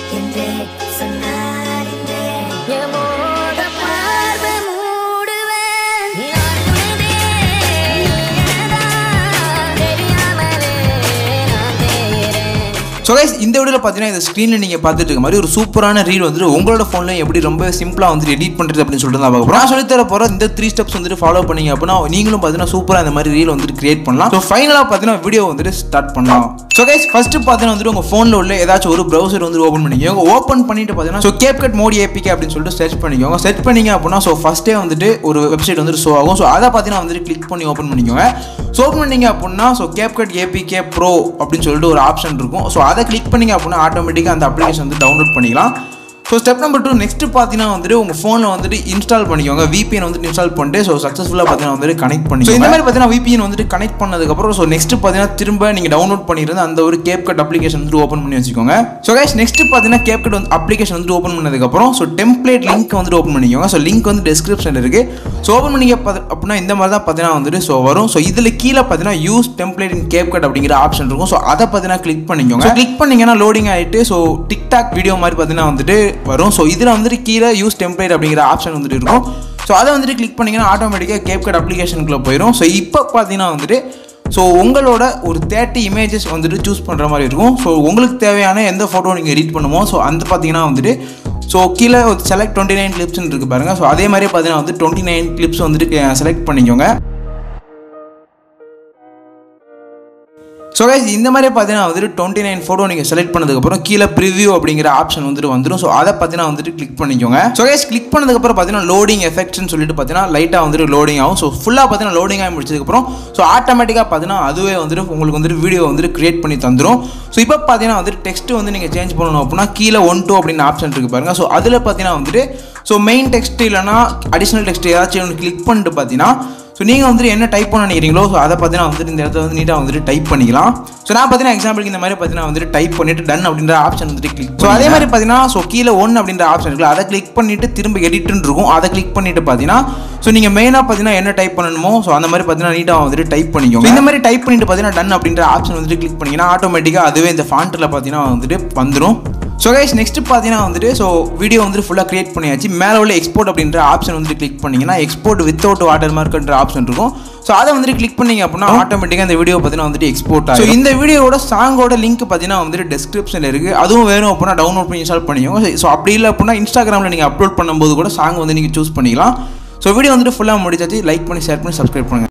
என்றே சொன்னார் என்றே என் மோத பார்வை மூடுவேன் நான் துணிந்தேன் நீ எனதான் தெரியாமலே நான் தேயிறேன் ஸோ கைஸ் இந்த வீடியோவில் பார்த்தீங்கன்னா இந்த ஸ்க்ரீனில் நீங்கள் பார்த்துட்டு இருக்க மாதிரி ஒரு சூப்பரான ரீல் வந்துட்டு உங்களோட ஃபோனில் எப்படி ரொம்ப சிம்பிளாக வந்துட்டு எடிட் பண்ணுறது அப்படின்னு சொல்லிட்டு தான் பார்க்க போகிறோம் நான் சொல்லித் தர போகிற இந்த த்ரீ ஸ்டெப்ஸ் வந்துட்டு ஃபாலோ பண்ணீங்க அப்படின்னா நீங்களும் பார்த்தீங்கன்னா சூப்பராக இந்த மாதிரி ரீல் வந்துட்டு கிரியேட் பண்ணலாம் ஸோ ஃபைனலாக பார்த்தீங்கன்னா வீடியோ வந்துட்டு ஸ்டார்ட் பண்ணலாம் ஸோ கைஸ் ஃபஸ்ட்டு பார்த்தீங்கன்னா வந்துட்டு உங்கள் ஃபோனில் உள்ள ஏதாச்சும் ஒரு ப்ரௌசர் வந்து ஓப்பன் பண்ணிக்கோங்க ஓப்பன் பண்ணிட்டு பார்த்தீங்கன்னா ஸோ கேப்கட் மோடி ஏபிகே அப்படின்னு சொல்லிட்டு சர்ச் பண்ணிக்கோங்க சர்ச் பண்ணீங்க அப்படின்னா ஸோ ஃபஸ்ட்டே வந்துட்டு ஒரு வெப்சைட் வந்துட்டு ஷோ ஆகும் ஸோ அதை பார்த்தீங்கன்னா வந்துட்டு கிளிக் பண்ணி ஓப்பன் பண்ணிக்கோங்க ஸோ ஓப்பன் பண்ணீங்க அப்படின்னா ஸோ கேப்கட் ஏபிகே ப்ரோ அப்படின்னு சொல்லிட்டு ஒரு ஆப்ஷன் இருக்கும் ஸோ அதை கிளிக் பண்ணீங்க அப்படின்னா ஆட்டோமேட்டிக்காக அந்த அப்ளிகேஷன் வந்து டவுன்லோட் பண்ணிக்கலாம் so step number two next பார்த்தீங்கன்னா வந்துட்டு உங்கள் ஃபோனில் வந்துட்டு இன்ஸ்டால் பண்ணிக்கோங்க VPN வந்துட்டு இன்ஸ்டால் பண்ணிட்டு ஸோ சக்ஸஸ்ஃபுல்லாக பார்த்தீங்கன்னா வந்துட்டு கனெக்ட் பண்ணி இந்த மாதிரி பார்த்தீங்கன்னா VPN வந்துட்டு கனெக்ட் பண்ணதுக்கப்புறம் ஸோ நெக்ஸ்ட் பார்த்தீங்கன்னா திரும்ப நீங்கள் டவுன்லோட் பண்ணிருந்து அந்த ஒரு கேப்கட் அப்ளிகேஷன் வந்துட்டு ஓப்பன் பண்ணி வச்சுக்கோங்க ஸோ கைஸ் நெக்ஸ்ட் பார்த்தீங்கன்னா கேப்கட் வந்து அப்ளிகேஷன் வந்துட்டு ஓப்பன் பண்ணதுக்கப்புறம் ஸோ டெம்ப்ளேட் லிங்க் வந்துட்டு ஓப்பன் பண்ணிக்கோங்க ஸோ லிங்க் வந்து டிஸ்கிரிப்ஷனில் இருக்குது ஸோ ஓப்பன் பண்ணிக்க பார்த்து- அப்படின்னா இந்த மாதிரி தான் பார்த்தீங்கன்னா வந்துட்டு ஸோ வரும் ஸோ இதில் கீழே பார்த்தீங்கன்னா யூஸ் டெம்ப்ளேட் இன் கேப்கட் அப்படிங்கிற ஆப்ஷன் இருக்கும் ஸோ அதை பார்த்தீங்கன்னா கிளிக் பண்ணிக்கோங்க கிளிக் பண்ணீங்கன்னா லோடிங் ஆகிட்டு ஸோ டிக்டாக் வீடியோ மாதிரி பார்த்தீங்கன்னா வந்துட்டு வரும் ஸோ இதில் வந்துட்டு கீழே யூஸ் டெம்ப்ளேட் அப்படிங்கிற ஆப்ஷன் வந்துட்டு இருக்கும் ஸோ அதை வந்துட்டு கிளிக் பண்ணிங்கன்னா ஆட்டோமேட்டிக்காக கேப்கட் அப்ளிகேஷனுக்குள்ளே போயிடும் ஸோ இப்போ பார்த்தீங்கன்னா வந்துட்டு ஸோ உங்களோட ஒரு தேர்ட்டி இமேஜஸ் வந்துட்டு சூஸ் பண்ணுற மாதிரி இருக்கும் ஸோ உங்களுக்கு தேவையான எந்த ஃபோட்டோ நீங்கள் எடிட் பண்ணுமோ ஸோ அந்த பார்த்தீங்கன்னா வந்துட்டு ஸோ கீழே செலக்ட் டுவெண்ட்டி நைன் கிளிப்ஸ்னு இருக்குது பாருங்கள் ஸோ அதே மாதிரி பார்த்தீங்கன்னா வந்து டுவெண்ட்டி நைன் கிளிப்ஸ் வந்துட்டு செலக்ட் பண்ணிக்கோங்க ஸோ கைஸ் இந்த மாதிரி பார்த்தீங்கன்னா வந்துட்டு டுவெண்ட்டி நைன் ஃபோட்டோ நீங்கள் செலக்ட் பண்ணதுக்கப்புறம் கீழே ப்ரிவ்யூ அப்படிங்கிற ஆப்ஷன் வந்துட்டு வந்துடும் ஸோ அதை பார்த்தீங்கன்னா வந்துட்டு கிளிக் பண்ணிக்கோங்க ஸோ கைஸ் கிளிக் பண்ணதுக்கப்புறம் பார்த்தீங்கன்னா லோடிங் எஃபெக்ட்ஸ்னு சொல்லிட்டு பார்த்தீங்கன்னா லைட்டாக வந்துட்டு லோடிங் ஆகும் ஸோ ஃபுல்லாக பார்த்தீங்கன்னா லோடிங் ஆகி முடிச்சதுக்கப்புறம் ஸோ ஆட்டோமேட்டிக்காக பார்த்தீங்கன்னா அதுவே வந்துட்டு உங்களுக்கு வந்துட்டு வீடியோ வந்துட்டு கிரியேட் பண்ணி தந்துடும் ஸோ இப்போ பார்த்தீங்கன்னா வந்துட்டு டெக்ஸ்ட் வந்து நீங்கள் சேஞ்ச் பண்ணணும் அப்படின்னா கீழே ஒன் டூ அப்படின்னு ஆப்ஷன் இருக்குது பாருங்க ஸோ அதில் பார்த்தீங்கன்னா வந்துட்டு ஸோ மெயின் டெக்ஸ்ட் இல்லைனா அடிஷ்னல் டெக்ஸ்ட் ஏதாச்சும் ஒன்று கிளிக் பண்ணிட்டு பார்த்தீங்கன்னா ஸோ நீங்கள் வந்துட்டு என்ன டைப் பண்ண நினைக்கிறீங்களோ ஸோ அதை பார்த்தீங்கன்னா வந்துட்டு இந்த இடத்துல வந்து நீட்டாக வந்துட்டு டைப் பண்ணிக்கலாம் ஸோ நான் பார்த்தீங்கன்னா எக்ஸாம்பிளுக்கு இந்த மாதிரி பார்த்தீங்கன்னா வந்துட்டு டைப் பண்ணிட்டு டன் அப்படின்ற ஆப்ஷன் வந்துட்டு கிளிக் ஸோ அதே மாதிரி பார்த்தீங்கன்னா ஸோ கீழே ஒன் அப்படின்ற ஆப்ஷன் இருக்குல்ல அதை கிளிக் பண்ணிட்டு திரும்ப எடிட்னு இருக்கும் அதை கிளிக் பண்ணிட்டு பார்த்தீங்கன்னா ஸோ நீங்கள் மெயினாக பார்த்தீங்கன்னா என்ன டைப் பண்ணணுமோ ஸோ அந்த மாதிரி பார்த்தீங்கன்னா நீட்டாக வந்துட்டு டைப் பண்ணிக்கோங்க இந்த மாதிரி டைப் பண்ணிட்டு பார்த்தீங்கன்னா டன் அப்படின்ற ஆப்ஷன் வந்துட்டு கிளிக் பண்ணிங்கன்னா ஆட்டோமேட்டிக்காக அதுவே இந்த ஃபாண்ட்டில் பார்த்தீங்கன்னா வந்துட்டு வந்துடும் ஸோ கைஸ் நெக்ஸ்ட் பார்த்தீங்கன்னா வந்துட்டு ஸோ வீடியோ வந்துட்டு ஃபுல்லாக கிரியேட் பண்ணியாச்சு மேலே உள்ள எக்ஸ்போர்ட் அப்படின்ற ஆப்ஷன் வந்துட்டு கிளிக் பண்ணிங்கன்னா எக்ஸ்போர்ட் வித்தவுட் வாட்டர் மார்க்ன்ற ஆப்ஷன் இருக்கும் ஸோ அதை வந்துட்டு கிளிக் பண்ணீங்க அப்படின்னா ஆட்டோமேட்டிக்காக இந்த வீடியோ பார்த்தீங்கன்னா வந்துட்டு எக்ஸ்போர்ட் ஆகும் ஸோ இந்த வீடியோட சாங்கோட லிங்க் பார்த்தீங்கன்னா வந்துட்டு டிஸ்கிரிப்ஷனில் இருக்குது அதுவும் வேணும் அப்படின்னா டவுன்லோட் பண்ணி இன்ஸ்டால் பண்ணிக்கோங்க ஸோ அப்படி இல்லை அப்படின்னா இன்ஸ்டாகிராமில் நீங்கள் அப்லோட் பண்ணும்போது கூட சாங் வந்து நீங்கள் சூஸ் பண்ணிக்கலாம் ஸோ வீடியோ வந்துட்டு ஃபுல்லாக முடிச்சாச்சு லைக் பண்ணி ஷேர் பண்ணி சப்ஸ்கிரைப் பண்ணுங்கள்